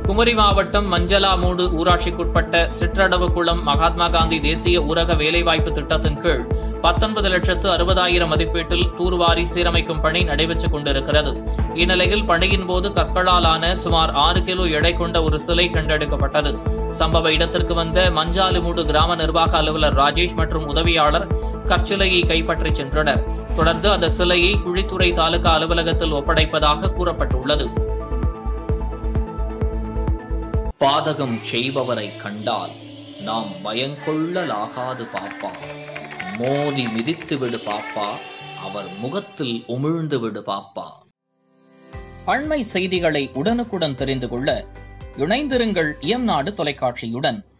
குமரி மாவட்டம் மஞ்சளாமூடு ஊராட்சிக்குட்பட்ட சிற்றடவுக்குளம் மகாத்மா காந்தி தேசிய ஊரக வேலைவாய்ப்பு திட்டத்தின் கீழ் பத்தொன்பது லட்சத்து அறுபதாயிரம் மதிப்பீட்டில் தூர்வாரி சீரமைக்கும் பணி நடைபெற்றுக் கொண்டிருக்கிறது இந்நிலையில் பணியின் போது கற்களாலான சுமார் ஆறு கிலோ எடை கொண்ட ஒரு சிலை கண்டெடுக்கப்பட்டது சம்பவ இடத்திற்கு வந்த மஞ்சாலுமூடு கிராம நிர்வாக அலுவலர் ராஜேஷ் மற்றும் உதவியாளர் கற்சிலையை கைப்பற்றி சென்றனர் தொடர்ந்து அந்த சிலையை குழித்துறை தாலுகா அலுவலகத்தில் ஒப்படைப்பதாக கூறப்பட்டுள்ளது பாதகம் செய்பவரை கண்டால் நாம் பயங்கொள்ளலாகாது பாப்பா மோதி மிதித்து விடு பாப்பா அவர் முகத்தில் உமிழ்ந்து விடு பாப்பா அண்மை செய்திகளை உடனுக்குடன் தெரிந்து கொள்ள இணைந்திருங்கள் இயம்நாடு தொலைக்காட்சியுடன்